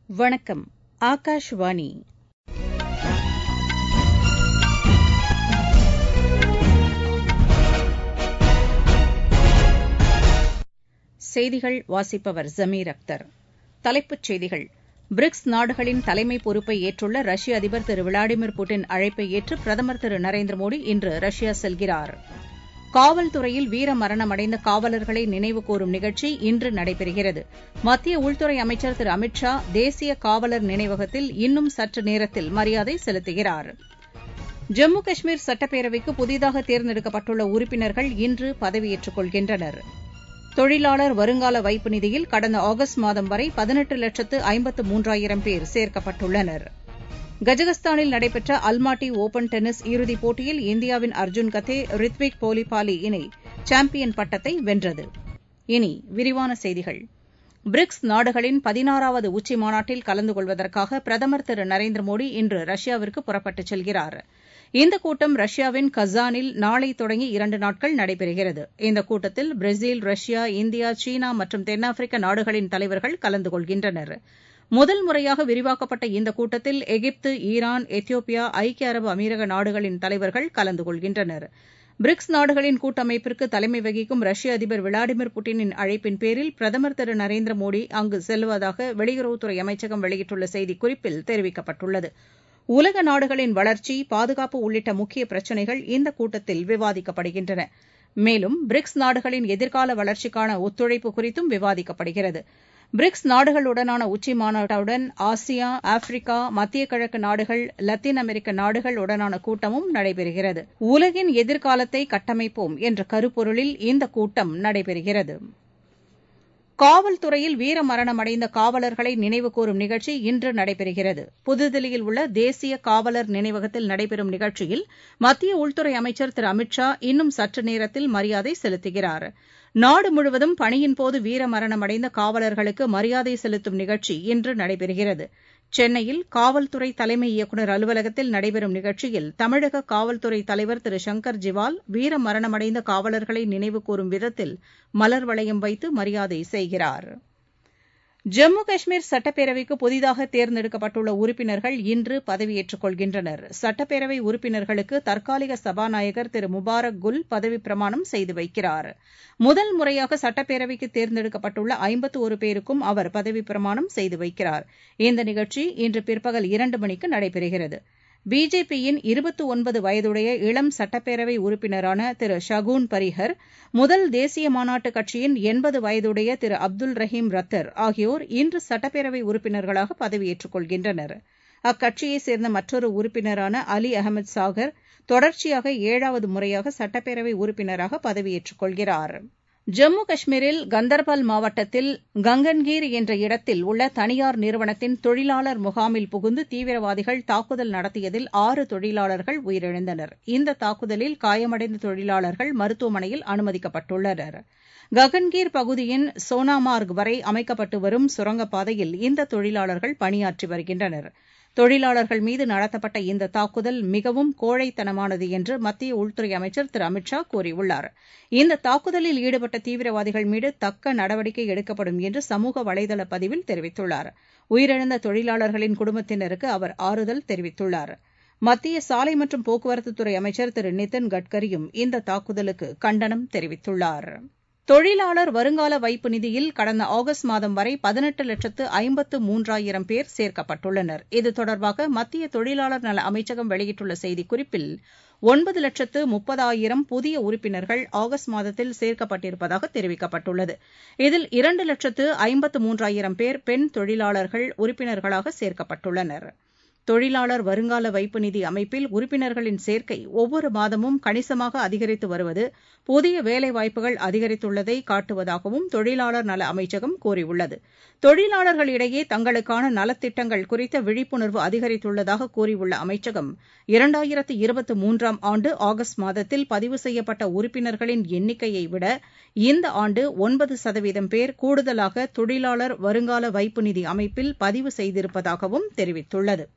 வணக்கம் ஆகாஷவாணி செய்திகள் வாசிப்பவர் ஜமீர் அக்தர் தலைப்புச் செய்திகள் பிரிக்ஸ் நாடுகளின் தலைமை பொறுப்பை ஏற்றுள்ள ரஷ்ய அதிபர் திரு விளாடிமிர் புட்டின் அழைப்பை ஏற்று பிரதமர் திரு நரேந்திர மோடி இன்று ரஷ்யா செல்கிறார் காவல்துறையில் வீரமரணமடைந்த காவலர்களை நினைவுகூரும் நிகழ்ச்சி இன்று நடைபெறுகிறது மத்திய உள்துறை அமைச்சர் திரு அமித் ஷா தேசிய காவலர் நினைவகத்தில் இன்னும் சற்று நேரத்தில் மரியாதை செலுத்துகிறார் ஜம்மு காஷ்மீர் சட்டப்பேரவைக்கு புதிதாக தேர்ந்தெடுக்கப்பட்டுள்ள உறுப்பினர்கள் இன்று பதவியேற்றுக் கொள்கின்றனர் தொழிலாளர் வருங்கால வைப்பு நிதியில் கடந்த ஆகஸ்ட் மாதம் வரை பதினெட்டு லட்சத்து ஐம்பத்து மூன்றாயிரம் பேர் சேர்க்கப்பட்டுள்ளனர் கஜகஸ்தானில் நடைபெற்ற அல்மாட்டி ஒபன் டென்னிஸ் இறுதிப் போட்டியில் இந்தியாவின் அர்ஜுன் கதே ரித்விக் போலிபாலி இணை சாம்பியன் பட்டத்தை வென்றது இனி விரிவான செய்திகள் பிரிக்ஸ் நாடுகளின் பதினாறாவது உச்சி மாநாட்டில் கலந்து கொள்வதற்காக பிரதமர் திரு நரேந்திர மோடி இன்று ரஷ்யாவிற்கு புறப்பட்டுச் செல்கிறார் இந்த கூட்டம் ரஷ்யாவின் கசானில் நாளை தொடங்கி இரண்டு நாட்கள் நடைபெறுகிறது இந்த கூட்டத்தில் பிரேசில் ரஷ்யா இந்தியா சீனா மற்றும் தென்னாப்பிரிக்க நாடுகளின் தலைவர்கள் கலந்து கொள்கின்றனர் முதல் முறையாக விரிவாக்கப்பட்ட இந்த கூட்டத்தில் எகிப்து ஈரான் எத்தியோப்பியா ஐக்கிய அரபு அமீரக நாடுகளின் தலைவர்கள் கலந்து கொள்கின்றனர் பிரிக்ஸ் நாடுகளின் கூட்டமைப்பிற்கு தலைமை வகிக்கும் ரஷ்ய அதிபர் விளாடிமிர் புட்டினின் அழைப்பின் பேரில் பிரதமர் திரு நரேந்திர மோடி அங்கு செல்வதாக வெளியுறவுத்துறை அமைச்சகம் வெளியிட்டுள்ள செய்திக்குறிப்பில் தெரிவிக்கப்பட்டுள்ளது உலக நாடுகளின் வளர்ச்சி பாதுகாப்பு உள்ளிட்ட முக்கிய பிரச்சினைகள் இந்த கூட்டத்தில் விவாதிக்கப்படுகின்றன மேலும் பிரிக்ஸ் நாடுகளின் எதிர்கால வளர்ச்சிக்கான ஒத்துழைப்பு குறித்தும் விவாதிக்கப்படுகிறது பிரிக்ஸ் நாடுகளுடனான உச்சி மாநாட்டுடன் ஆசியா ஆப்பிரிக்கா மத்திய கிழக்கு நாடுகள் லத்தீன் அமெரிக்க நாடுகள் உடனான கூட்டமும் நடைபெறுகிறது உலகின் எதிர்காலத்தை கட்டமைப்போம் என்ற கருப்பொருளில் இந்த கூட்டம் நடைபெறுகிறது காவல்துறையில் வீரமரணமடைந்த காவலர்களை நினைவுகூரும் நிகழ்ச்சி இன்று நடைபெறுகிறது புதுதில்லியில் உள்ள தேசிய காவலர் நினைவகத்தில் நடைபெறும் நிகழ்ச்சியில் மத்திய உள்துறை அமைச்சர் திரு அமித் ஷா இன்னும் சற்று நேரத்தில் மரியாதை செலுத்துகிறார் நாடு முழுவதும் பணியின்போது வீரமரணமடைந்த காவலர்களுக்கு மரியாதை செலுத்தும் நிகழ்ச்சி இன்று நடைபெறுகிறது சென்னையில் காவல்துறை தலைமை இயக்குநர் அலுவலகத்தில் நடைபெறும் நிகழ்ச்சியில் தமிழக காவல்துறை தலைவர் திரு சங்கர் ஜிவால் வீரமரணமடைந்த காவலர்களை நினைவுகூரும் விதத்தில் மலர் வளையம் வைத்து மரியாதை செய்கிறார் ஜம்மு காஷ்மீர் சட்டப்பேரவைக்கு புதிதாக தேர்ந்தெடுக்கப்பட்டுள்ள உறுப்பினர்கள் இன்று பதவியேற்றுக் கொள்கின்றனர் சட்டப்பேரவை உறுப்பினர்களுக்கு தற்காலிக சபாநாயகர் திரு முபாரக் குல் பதவிப் பிரமாணம் செய்து வைக்கிறார் முதல் முறையாக சட்டப்பேரவைக்கு தேர்ந்தெடுக்கப்பட்டுள்ள ஐம்பத்து ஒரு பேருக்கும் அவர் பதவிப் பிரமாணம் செய்து வைக்கிறார் இந்த நிகழ்ச்சி இன்று பிற்பகல் இரண்டு மணிக்கு நடைபெறுகிறது பிஜேபியின் இருபத்து ஒன்பது வயதுடைய இளம் சட்டப்பேரவை உறுப்பினரான திரு ஷகுன் பரிஹர் முதல் தேசிய மாநாட்டு கட்சியின் எண்பது வயதுடைய திரு அப்துல் ரஹீம் ரத்தர் ஆகியோர் இன்று சட்டப்பேரவை உறுப்பினர்களாக பதவியேற்றுக் கொள்கின்றனர் அக்கட்சியைச் சேர்ந்த மற்றொரு உறுப்பினரான அலி அகமது சாகர் தொடர்ச்சியாக ஏழாவது முறையாக சட்டப்பேரவை உறுப்பினராக பதவியேற்றுக் கொள்கிறார் ஜம்மு காஷ்மீரில் கந்தர்பால் மாவட்டத்தில் கங்கன்கீர் என்ற இடத்தில் உள்ள தனியார் நிறுவனத்தின் தொழிலாளர் முகாமில் புகுந்து தீவிரவாதிகள் தாக்குதல் நடத்தியதில் ஆறு தொழிலாளர்கள் உயிரிழந்தனர் இந்த தாக்குதலில் காயமடைந்த தொழிலாளர்கள் மருத்துவமனையில் அனுமதிக்கப்பட்டுள்ளனர் ககன்கீர் பகுதியின் சோனாமார்க் வரை அமைக்கப்பட்டு வரும் சுரங்கப்பாதையில் இந்த தொழிலாளர்கள் பணியாற்றி வருகின்றனர் தொழிலாளர்கள் மீது நடத்தப்பட்ட இந்த தாக்குதல் மிகவும் கோழைத்தனமானது என்று மத்திய உள்துறை அமைச்சர் திரு அமித் ஷா கூறியுள்ளார் இந்த தாக்குதலில் ஈடுபட்ட தீவிரவாதிகள் மீது தக்க நடவடிக்கை எடுக்கப்படும் என்று சமூக வலைதள பதிவில் தெரிவித்துள்ளார் உயிரிழந்த தொழிலாளர்களின் குடும்பத்தினருக்கு அவர் ஆறுதல் தெரிவித்துள்ளார் மத்திய சாலை மற்றும் போக்குவரத்துத்துறை அமைச்சர் திரு நிதின் கட்கரியும் இந்த தாக்குதலுக்கு கண்டனம் தெரிவித்துள்ளார் தொழிலாளர் வருங்கால வைப்பு நிதியில் கடந்த ஆகஸ்ட் மாதம் வரை பதினெட்டு லட்சத்து ஐம்பத்து மூன்றாயிரம் பேர் சேர்க்கப்பட்டுள்ளனர் இது தொடர்பாக மத்திய தொழிலாளர் நல அமைச்சகம் வெளியிட்டுள்ள செய்திக்குறிப்பில் ஒன்பது லட்சத்து முப்பதாயிரம் புதிய உறுப்பினர்கள் ஆகஸ்ட் மாதத்தில் சேர்க்கப்பட்டிருப்பதாக தெரிவிக்கப்பட்டுள்ளது இதில் இரண்டு லட்சத்து ஐம்பத்து மூன்றாயிரம் பேர் பெண் தொழிலாளர்கள் உறுப்பினர்களாக சேர்க்கப்பட்டுள்ளனர் தொழிலாளர் வருங்கால வைப்பு நிதி அமைப்பில் உறுப்பினர்களின் சேர்க்கை ஒவ்வொரு மாதமும் கணிசமாக அதிகரித்து வருவது புதிய வேலைவாய்ப்புகள் அதிகரித்துள்ளதை காட்டுவதாகவும் தொழிலாளர் நல அமைச்சகம் கூறியுள்ளது தொழிலாளர்களிடையே தங்களுக்கான நலத்திட்டங்கள் குறித்த விழிப்புணர்வு அதிகரித்துள்ளதாக கூறியுள்ள அமைச்சகம் இரண்டாயிரத்து இருபத்து மூன்றாம் ஆண்டு ஆகஸ்ட் மாதத்தில் பதிவு செய்யப்பட்ட உறுப்பினர்களின் எண்ணிக்கையை விட இந்த ஆண்டு ஒன்பது சதவீதம் பேர் கூடுதலாக தொழிலாளர் வருங்கால வைப்பு நிதி அமைப்பில் பதிவு செய்திருப்பதாகவும் தெரிவித்துள்ளது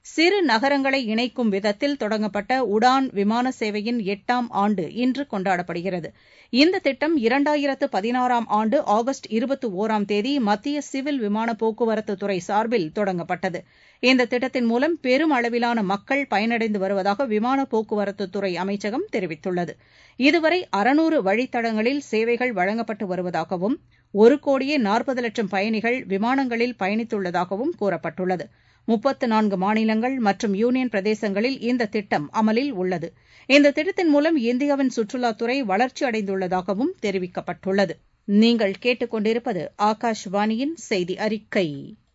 சிறு நகரங்களை இணைக்கும் விதத்தில் தொடங்கப்பட்ட உடான் விமான சேவையின் எட்டாம் ஆண்டு இன்று கொண்டாடப்படுகிறது இந்த திட்டம் இரண்டாயிரத்து பதினாறாம் ஆண்டு ஆகஸ்ட் இருபத்தி ஒராம் தேதி மத்திய சிவில் விமான போக்குவரத்து துறை சார்பில் தொடங்கப்பட்டது இந்த திட்டத்தின் மூலம் பெரும் அளவிலான மக்கள் பயனடைந்து வருவதாக விமான போக்குவரத்து துறை அமைச்சகம் தெரிவித்துள்ளது இதுவரை அறுநூறு வழித்தடங்களில் சேவைகள் வழங்கப்பட்டு வருவதாகவும் ஒரு கோடியே நாற்பது லட்சம் பயணிகள் விமானங்களில் பயணித்துள்ளதாகவும் கூறப்பட்டுள்ளது முப்பத்து நான்கு மாநிலங்கள் மற்றும் யூனியன் பிரதேசங்களில் இந்த திட்டம் அமலில் உள்ளது இந்த திட்டத்தின் மூலம் இந்தியாவின் சுற்றுலாத்துறை வளர்ச்சி அடைந்துள்ளதாகவும் தெரிவிக்கப்பட்டுள்ளது நீங்கள் கேட்டுக்கொண்டிருப்பது ஆகாஷ்வாணியின் செய்தி அறிக்கை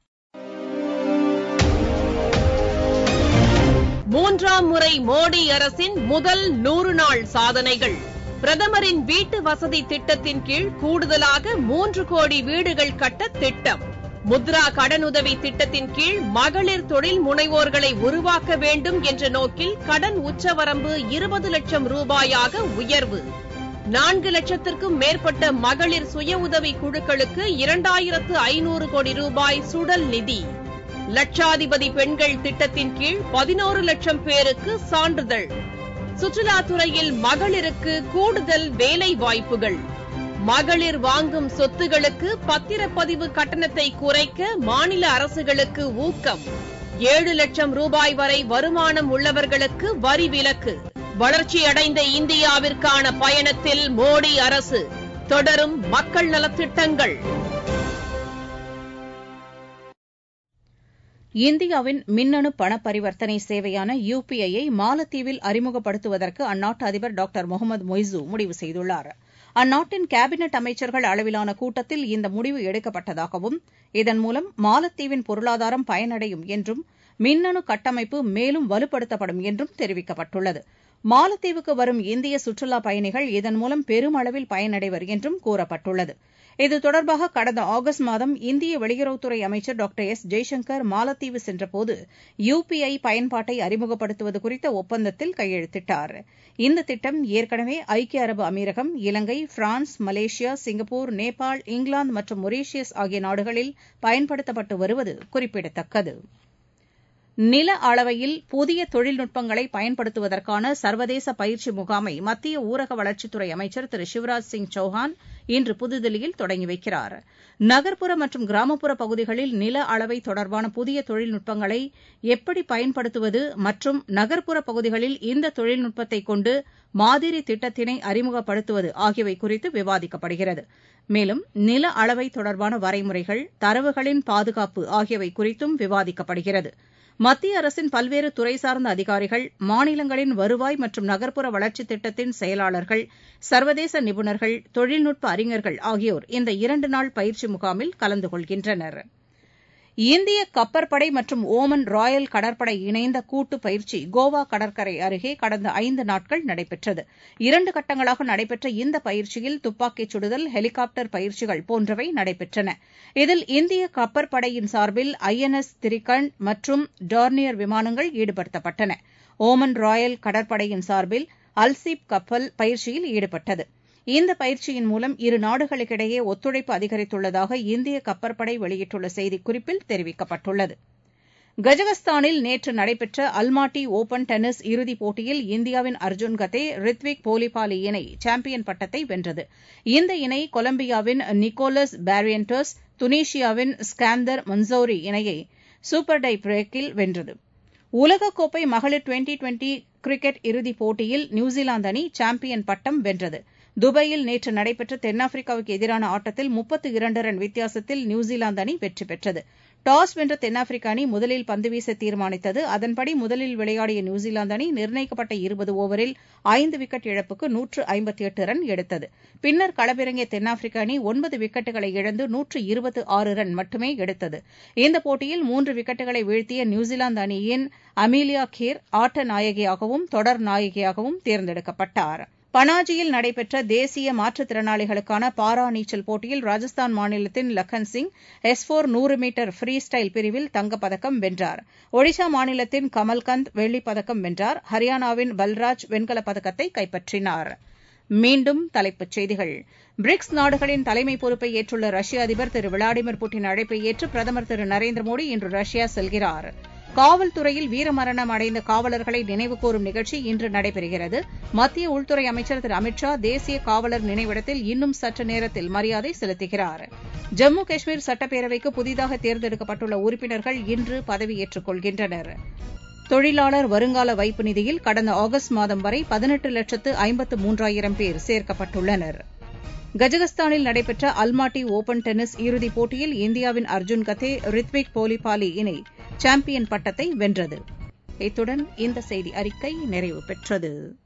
மூன்றாம் முறை மோடி அரசின் முதல் நூறு நாள் சாதனைகள் பிரதமரின் வீட்டு வசதி திட்டத்தின் கீழ் கூடுதலாக மூன்று கோடி வீடுகள் கட்ட திட்டம் முத்ரா கடனுதவி திட்டத்தின் கீழ் மகளிர் தொழில் முனைவோர்களை உருவாக்க வேண்டும் என்ற நோக்கில் கடன் உச்சவரம்பு இருபது லட்சம் ரூபாயாக உயர்வு நான்கு லட்சத்திற்கும் மேற்பட்ட மகளிர் சுய உதவி குழுக்களுக்கு இரண்டாயிரத்து ஐநூறு கோடி ரூபாய் சுடல் நிதி லட்சாதிபதி பெண்கள் திட்டத்தின் கீழ் பதினோரு லட்சம் பேருக்கு சான்றிதழ் சுற்றுலாத்துறையில் மகளிருக்கு கூடுதல் வேலை வாய்ப்புகள் மகளிர் வாங்கும் சொத்துகளுக்கு பத்திரப்பதிவு கட்டணத்தை குறைக்க மாநில அரசுகளுக்கு ஊக்கம் ஏழு லட்சம் ரூபாய் வரை வருமானம் உள்ளவர்களுக்கு வரி விலக்கு வளர்ச்சியடைந்த இந்தியாவிற்கான பயணத்தில் மோடி அரசு தொடரும் மக்கள் நலத்திட்டங்கள் இந்தியாவின் மின்னணு பண பரிவர்த்தனை சேவையான யுபிஐ யை மாலத்தீவில் அறிமுகப்படுத்துவதற்கு அந்நாட்டு அதிபர் டாக்டர் முகமது மொய்சு முடிவு செய்துள்ளார் அந்நாட்டின் கேபினெட் அமைச்சர்கள் அளவிலான கூட்டத்தில் இந்த முடிவு எடுக்கப்பட்டதாகவும் இதன் மூலம் மாலத்தீவின் பொருளாதாரம் பயனடையும் என்றும் மின்னணு கட்டமைப்பு மேலும் வலுப்படுத்தப்படும் என்றும் தெரிவிக்கப்பட்டுள்ளது மாலத்தீவுக்கு வரும் இந்திய சுற்றுலாப் பயணிகள் இதன் மூலம் பெருமளவில் பயனடைவர் என்றும் கூறப்பட்டுள்ளது இது தொடர்பாக கடந்த ஆகஸ்ட் மாதம் இந்திய வெளியுறவுத்துறை அமைச்சர் டாக்டர் எஸ் ஜெய்சங்கர் மாலத்தீவு சென்றபோது யுபிஐ பயன்பாட்டை அறிமுகப்படுத்துவது குறித்த ஒப்பந்தத்தில் கையெழுத்திட்டார் இந்த திட்டம் ஏற்கனவே ஐக்கிய அரபு அமீரகம் Ilangai France Malaysia Singapore Nepal England மற்றும் மொரீஷியஸ் ஆகிய நாடுகளில் பயன்படுத்தப்பட்டு வருவது குறிப்பிடத்தக்கது நில அளவையில் புதிய தொழில்நுட்பங்களை பயன்படுத்துவதற்கான சர்வதேச பயிற்சி முகாமை மத்திய ஊரக வளர்ச்சித்துறை அமைச்சர் திரு சிவராஜ் சிங் சௌஹான் இன்று புதுதில்லியில் தொடங்கி வைக்கிறார் நகர்ப்புற மற்றும் கிராமப்புற பகுதிகளில் நில அளவை தொடர்பான புதிய தொழில்நுட்பங்களை எப்படி பயன்படுத்துவது மற்றும் நகர்ப்புற பகுதிகளில் இந்த தொழில்நுட்பத்தை கொண்டு மாதிரி திட்டத்தினை அறிமுகப்படுத்துவது ஆகியவை குறித்து விவாதிக்கப்படுகிறது மேலும் நில அளவை தொடர்பான வரைமுறைகள் தரவுகளின் பாதுகாப்பு ஆகியவை குறித்தும் விவாதிக்கப்படுகிறது மத்திய அரசின் பல்வேறு துறை சார்ந்த அதிகாரிகள் மாநிலங்களின் வருவாய் மற்றும் நகர்ப்புற வளர்ச்சித் திட்டத்தின் செயலாளர்கள் சர்வதேச நிபுணர்கள் தொழில்நுட்ப அறிஞர்கள் ஆகியோர் இந்த இரண்டு நாள் பயிற்சி முகாமில் கலந்து கொள்கின்றனர் இந்திய கப்பற்படை மற்றும் ஓமன் ராயல் கடற்படை இணைந்த கூட்டு பயிற்சி கோவா கடற்கரை அருகே கடந்த ஐந்து நாட்கள் நடைபெற்றது இரண்டு கட்டங்களாக நடைபெற்ற இந்த பயிற்சியில் துப்பாக்கிச் சுடுதல் ஹெலிகாப்டர் பயிற்சிகள் போன்றவை நடைபெற்றன இதில் இந்திய கப்பற்படையின் சார்பில் ஐ என் எஸ் திரிகண்ட் மற்றும் டார்னியர் விமானங்கள் ஈடுபடுத்தப்பட்டன ஓமன் ராயல் கடற்படையின் சார்பில் அல்சீப் கப்பல் பயிற்சியில் ஈடுபட்டது இந்த பயிற்சியின் மூலம் இரு நாடுகளுக்கிடையே ஒத்துழைப்பு அதிகரித்துள்ளதாக இந்திய கப்பற்படை வெளியிட்டுள்ள செய்திக்குறிப்பில் தெரிவிக்கப்பட்டுள்ளது கஜகஸ்தானில் நேற்று நடைபெற்ற அல்மாட்டி ஒபன் டென்னிஸ் இறுதிப் போட்டியில் இந்தியாவின் அர்ஜுன் கதே ரித்விக் போலிபாலி இணை சாம்பியன் பட்டத்தை வென்றது இந்த இணை கொலம்பியாவின் நிக்கோலஸ் பாரியன்டோஸ் துனிஷியாவின் ஸ்காந்தர் மன்சௌரி இணையை சூப்பர் டை பிரேக்கில் வென்றது உலகக்கோப்பை மகளிர் டுவெண்டி டுவெண்டி கிரிக்கெட் இறுதிப் போட்டியில் நியூசிலாந்து அணி சாம்பியன் பட்டம் வென்றது துபாயில் நேற்று நடைபெற்ற தென்னாப்பிரிக்காவுக்கு எதிரான ஆட்டத்தில் முப்பத்து இரண்டு ரன் வித்தியாசத்தில் நியூசிலாந்து அணி வெற்றி பெற்றது டாஸ் வென்ற தென்னாப்பிரிக்க அணி முதலில் பந்து வீச தீர்மானித்தது அதன்படி முதலில் விளையாடிய நியூசிலாந்து அணி நிர்ணயிக்கப்பட்ட இருபது ஓவரில் ஐந்து விக்கெட் இழப்புக்கு நூற்று ஐம்பத்தி எட்டு ரன் எடுத்தது பின்னர் களமிறங்கிய தென்னாப்பிரிக்க அணி ஒன்பது விக்கெட்டுகளை இழந்து நூற்று இருபத்து ஆறு ரன் மட்டுமே எடுத்தது இந்த போட்டியில் மூன்று விக்கெட்டுகளை வீழ்த்திய நியூசிலாந்து அணியின் அமீலியா கீர் ஆட்ட நாயகியாகவும் தொடர் நாயகியாகவும் தேர்ந்தெடுக்கப்பட்டார் பனாஜியில் நடைபெற்ற தேசிய மாற்றுத்திறனாளிகளுக்கான பாரா நீச்சல் போட்டியில் ராஜஸ்தான் மாநிலத்தின் லக்கன் சிங் எஸ் போர் நூறு மீட்டர் ஃப்ரீ ஸ்டைல் பிரிவில் தங்கப்பதக்கம் வென்றார் ஒடிஷா மாநிலத்தின் கமல்கந்த் வெள்ளிப் பதக்கம் வென்றார் ஹரியானாவின் பல்ராஜ் வெண்கலப் பதக்கத்தை கைப்பற்றினார் மீண்டும் தலைப்புச் செய்திகள் பிரிக்ஸ் நாடுகளின் தலைமை பொறுப்பை ஏற்றுள்ள ரஷ்ய அதிபர் திரு விளாடிமிர் புட்டின் அழைப்பை ஏற்று பிரதமர் திரு நரேந்திர மோடி இன்று ரஷ்யா செல்கிறார் காவல்துறையில் வீரமரணம் அடைந்த காவலர்களை நினைவுகூரும் நிகழ்ச்சி இன்று நடைபெறுகிறது மத்திய உள்துறை அமைச்சர் திரு அமித் ஷா தேசிய காவலர் நினைவிடத்தில் இன்னும் சற்று நேரத்தில் மரியாதை செலுத்துகிறார் ஜம்மு காஷ்மீர் சட்டப்பேரவைக்கு புதிதாக தேர்ந்தெடுக்கப்பட்டுள்ள உறுப்பினர்கள் இன்று பதவியேற்றுக் கொள்கின்றனர் தொழிலாளர் வருங்கால வைப்பு நிதியில் கடந்த ஆகஸ்ட் மாதம் வரை பதினெட்டு லட்சத்து ஐம்பத்து மூன்றாயிரம் பேர் சேர்க்கப்பட்டுள்ளனர் கஜகஸ்தானில் நடைபெற்ற அல்மாட்டி ஒபன் டென்னிஸ் இறுதிப் போட்டியில் இந்தியாவின் அர்ஜுன் கதே ரித்விக் போலிபாலி இணை சாம்பியன் பட்டத்தை வென்றது இத்துடன் இந்த செய்தி அறிக்கை நிறைவு பெற்றது